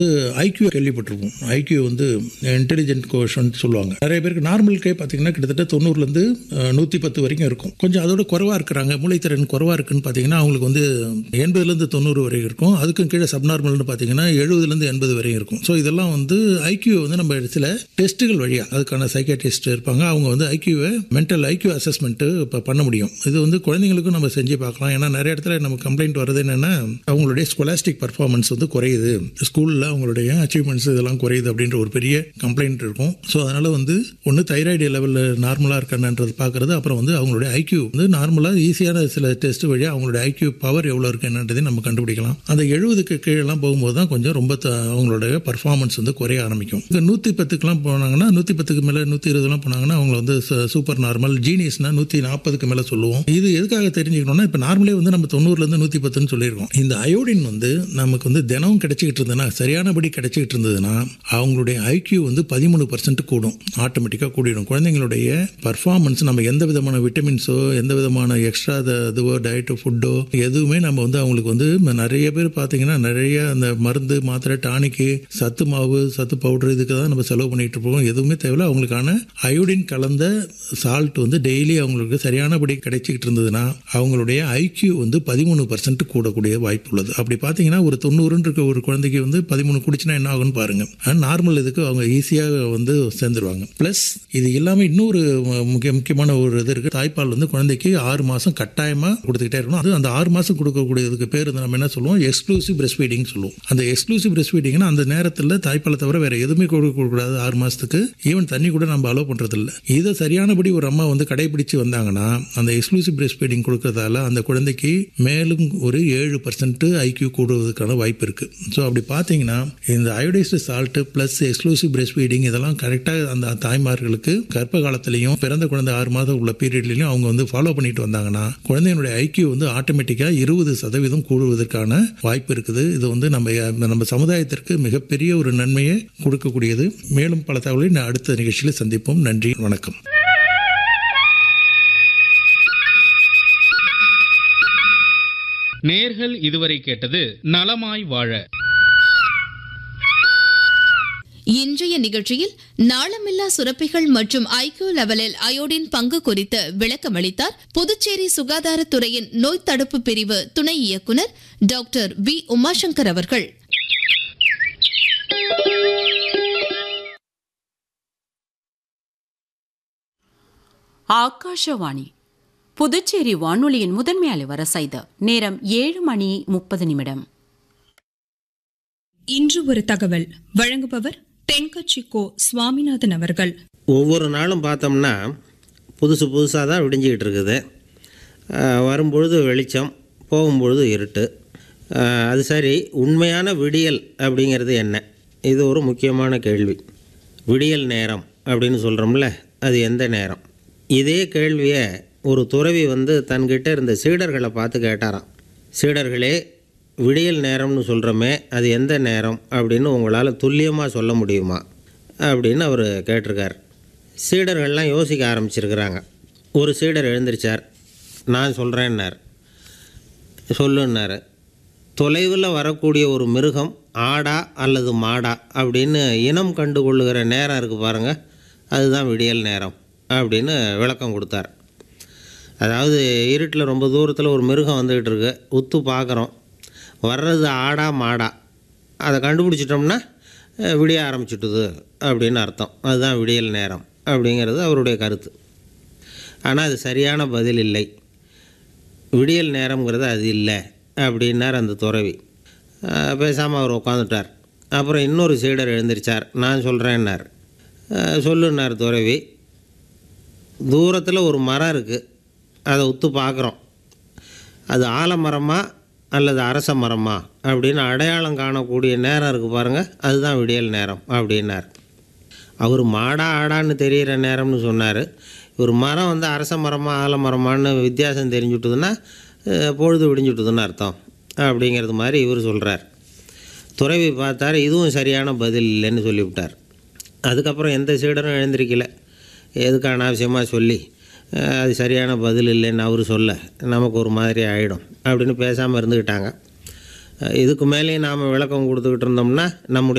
IQ கேள்விப்பட்டிருப்போம் IQ வந்து intelligent கோஷன் சொல்லுவாங்க நிறைய பேருக்கு நார்மலுக்கே பார்த்தீங்கன்னா கிட்டத்தட்ட தொண்ணூறுலேருந்து நூற்றி பத்து வரைக்கும் இருக்கும் கொஞ்சம் அதோட குறைவாக இருக்கிறாங்க மூளைத்திறன் குறைவாக இருக்குன்னு பார்த்தீங்கன்னா அவங்களுக்கு வந்து எண்பதுலேருந்து தொண்ணூறு வரைக்கும் இருக்கும் அதுக்கும் கீழே சப்நார்மல்னு பார்த்தீங்கன்னா எழுபதுலேருந்து எண்பது வரையும் இருக்கும் ஸோ இதெல்லாம் வந்து ஐக்யூ வந்து நம்ம சில டெஸ்ட்டுகள் வழியாக அதுக்கான சைக்காட்ரிஸ்ட் இருப்பாங்க அவங்க வந்து ஐக்யூவை மென்டல் ஐக்யூ அசஸ்மெண்ட்டு இப்போ பண்ண முடியும் இது வந்து குழந்தைங்களுக்கும் நம்ம செஞ்சு பார்க்கலாம் ஏன்னா நிறைய இடத்துல நம்ம கம்ப்ளைண்ட் வருது என்னென்னா அவங்களுடைய ஸ்கொலாஸ்டிக் பர்ஃபார்மன்ஸ் வந்து குறையுது ஸ்கூலில் அவங்களுடைய அச்சீவ்மெண்ட்ஸ் இதெல்லாம் குறையுது அப்படின்ற ஒரு பெரிய கம்ப்ளைண்ட் இருக்கும் ஸோ அதனால் வந்து ஒன்று தைராய்டு லெவலில் நார்மலாக இருக்கான்ன்றது பார்க்குறது அப்புறம் வந்து அவங்களுடைய ஐக்யூ வந்து நார்மலாக ஈஸியான சில டெஸ்ட் வழியாக அவங்களுடைய ஐக்யூ பவர் எவ்வளோ இருக்கு என்னன்றதையும் நம்ம கண்டுபிடிக்கலாம் அந்த எழுபதுக்கு கீழெல்லாம் போகும்போது தான் கொஞ்சம் ரொம்ப த- அவங்களுடைய பர்ஃபார்மன்ஸ் வந்து குறைய ஆரம்பிக்கும் இந்த நூற்றி பத்துக்குலாம் போனாங்கன்னா நூற்றி பத்துக்கு மேலே நூற்றி இருபதுலாம் போனாங்கன்னா அவங்கள வந்து சூப்பர் நார்மல் ஜீனியஸ்னா நூற்றி நாற்பதுக்கு மேலே சொல்லுவோம் இது எதுக்காக தெரிஞ்சுக்கணும்னா இப்போ நார்மலே வந்து நம்ம தொண்ணூறுலேருந்து நூற்றி பத்துன்னு சொல்லியிருக்கோம் இந்த அயோடின் வந்து நமக்கு வந்து தினமும் கிடைச்சிக்கிட்டு இருந்ததுன்னா சரியானபடி கிடைச்சிக்கிட்டு இருந்ததுன்னா அவங்களுடைய ஐக்யூ வந்து பதிமூணு பர்சன்ட் கூடும் ஆட்டோமேட்டிக்காக கூடிடும் குழந்தைங்களுடைய பர்ஃபார்மன்ஸ் நம்ம எந்த விதமான விட்டமின்ஸோ எந்த விதமான எக்ஸ்ட்ரா இதுவோ டயட்டோ ஃபுட்டோ எதுவுமே நம்ம வந்து அவங்களுக்கு வந்து நிறைய பேர் பார்த்தீங்கன்னா நிறைய அந்த மருந்து மாத்திரை டானிக்கு சத்து மாவு சத்து பவுடர் இதுக்கு தான் நம்ம செலவு பண்ணிட்டு இருப்போம் எதுவுமே தேவையில்ல அவங்களுக்கான அயோடின் கலந்த சால்ட் வந்து டெய்லி அவங்களுக்கு சரியானபடி கிடைச்சிக்கிட்டு இருந்ததுன்னா அவங்களுடைய ஐக்யூ வந்து பதிமூணு பர்சன்ட் கூடக்கூடிய வாய்ப்பு உள்ளது அப்படி பார்த்தீங்கன்னா ஒரு தொண்ணூறுன்னு இருக்க ஒரு குழந்தைக்கு வந்து பதிமூணு குடிச்சுனா என்ன ஆகும்னு பாருங்க நார்மல் இதுக்கு அவங்க ஈஸியாக வந்து சேர்ந்துருவாங்க ப்ளஸ் இது இல்லாமல் இன்னொரு முக்கிய முக்கியமான ஒரு இது இருக்குது தாய்ப்பால் வந்து குழந்தைக்கு ஆறு மாதம் கட்டாயமாக கொடுத்துக்கிட்டே இருக்கணும் அது அந்த ஆறு மாதம் கொடுக்கக்கூடியதுக்கு பேர் வந்து நம்ம என்ன சொல்லுவோம் எக்ஸ்க்ளூசிவ் பிரஸ்ட் ஃபீடிங் சொல்லுவோம் அந்த எக்ஸ்க்ளூசிவ் பிரஸ்ட் ஃபீடிங்னா அந்த நேரத்தில் தாய்ப்பாலை தவிர வேற எதுவுமே கொடுக்கக்கூடாது ஆறு மாதத்துக்கு ஈவன் தண்ணி கூட நம்ம அலோவ் பண்ணுறது இல்லை இதை சரியானபடி ஒரு அம்மா வந்து கடைபிடிச்சு வந்தாங்கன்னா அந்த எக்ஸ்க்ளூசிவ் பிரஸ்ட் ஃபீடிங் கொடுக்கறதால அந்த குழந்தைக்கு மேலும் ஒரு ஏழு பர்சன்ட் ஐக்யூ கூடுவதற்கான வாய்ப்பு இருக்கு ஸோ அப்படி பார்த்தீங்கன்னா இந்த iodised salt plus exclusive breast feeding இதெல்லாம் கரெக்டாக அந்த தாய்மார்களுக்கு கர்ப்ப காலத்திலையும் பிறந்த குழந்தை ஆறு மாதம் உள்ள பீரியட்லையும் அவங்க வந்து ஃபாலோ பண்ணிட்டு வந்தாங்கன்னா குழந்தையினுடைய ஐக்யூ வந்து ஆட்டோமேட்டிக்காக இருபது சதவீதம் கூடுவதற்கான வாய்ப்பு இருக்குது இது வந்து நம்ம நம்ம சமுதாயத்திற்கு மிகப்பெரிய ஒரு நன்மையை கொடுக்கக்கூடியது மேலும் பல தகவலை நான் அடுத்த நிகழ்ச்சியில் சந்திப்போம் நன்றி வணக்கம் நேர்கள் இதுவரை கேட்டது நலமாய் வாழ இன்றைய நிகழ்ச்சியில் நாளமில்லா சுரப்பிகள் மற்றும் ஐக்யூ லெவலில் அயோடின் பங்கு குறித்து விளக்கமளித்தார் புதுச்சேரி சுகாதாரத்துறையின் நோய் தடுப்பு பிரிவு துணை இயக்குனர் டாக்டர் வி உமாசங்கர் அவர்கள் ஆகாஷவாணி புதுச்சேரி வானொலியின் முதன்மை அலைவரிசை இது நேரம் ஏழு மணி முப்பது நிமிடம் இன்று ஒரு தகவல் வழங்குபவர் தென்கட்சி கோ சுவாமிநாதன் அவர்கள் ஒவ்வொரு நாளும் பார்த்தோம்னா புதுசு புதுசாக தான் விடிஞ்சிக்கிட்டு இருக்குது ஆஹ் வரும்பொழுது வெளிச்சம் போகும்பொழுது இருட்டு ஆஹ் அது சரி உண்மையான விடியல் அப்படிங்கிறது என்ன இது ஒரு முக்கியமான கேள்வி விடியல் நேரம் அப்படின்னு சொல்கிறோம்ல அது எந்த நேரம் இதே கேள்வியை ஒரு துறவி வந்து தன்கிட்ட இருந்த சீடர்களை பார்த்து கேட்டாராம் சீடர்களே விடியல் நேரம்னு சொல்கிறோமே அது எந்த நேரம் அப்படின்னு உங்களால் துல்லியமாக சொல்ல முடியுமா அப்படின்னு அவர் கேட்டிருக்கார் சீடர்கள்லாம் யோசிக்க ஆரம்பிச்சிருக்கிறாங்க ஒரு சீடர் எழுந்திருச்சார் நான் சொல்கிறேன்னார் சொல்லுன்னாரு தொலைவில் வரக்கூடிய ஒரு மிருகம் ஆடா அல்லது மாடா அப்படின்னு இனம் கண்டு கொள்ளுகிற நேரம் இருக்குது பாருங்கள் அதுதான் விடியல் நேரம் அப்படின்னு விளக்கம் கொடுத்தார் அதாவது இருட்டில் ரொம்ப தூரத்தில் ஒரு மிருகம் வந்துக்கிட்டு இருக்கு உத்து பார்க்குறோம் வர்றது ஆடா மாடா அதை கண்டுபிடிச்சிட்டோம்னா அஹ், விடிய ஆரம்பிச்சிட்டுது அப்படின்னு அர்த்தம் அதுதான் விடியல் நேரம் அப்படிங்கிறது அவருடைய கருத்து ஆனால் அது சரியான பதில் இல்லை விடியல் நேரம்ங்கிறது அது இல்லை அப்படின்னார் அந்த துறவி பேசாமல் அவர் உட்காந்துட்டார் அப்புறம் இன்னொரு சீடர் எழுந்திருச்சார் நான் சொல்கிறேன்னார் சொல்லுன்னார் துறவி தூரத்தில் ஒரு மரம் இருக்குது அதை உத்து பார்க்குறோம் அது ஆலமரமா அல்லது அரச மரமா அப்படின்னு அடையாளம் காணக்கூடிய நேரம் இருக்குது பாருங்கள் அதுதான் விடியல் நேரம் அப்படின்னார் அவர் மாடா ஆடான்னு தெரிகிற நேரம்னு சொன்னார் ஒரு மரம் வந்து அரச மரமா ஆலமரமான்னு வித்தியாசம் தெரிஞ்சுட்டுதுன்னா அஹ், பொழுது விடிஞ்சுட்டுதுன்னு அர்த்தம் அப்படிங்கிறது மாதிரி இவர் சொல்கிறார் துறவி பார்த்தார் இதுவும் சரியான பதில் இல்லைன்னு சொல்லிவிட்டார் அதுக்கப்புறம் எந்த சீடரும் எழுந்திருக்கல எதுக்கு அனாவசியமாக சொல்லி அஹ், அது சரியான பதில் இல்லைன்னு அவர் சொல்ல நமக்கு ஒரு மாதிரி ஆகிடும் அப்படின்னு பேசாமல் இருந்துக்கிட்டாங்க அஹ் இதுக்கு மேலேயும் நாம் விளக்கம் கொடுத்துக்கிட்டு இருந்தோம்னா நம்முடைய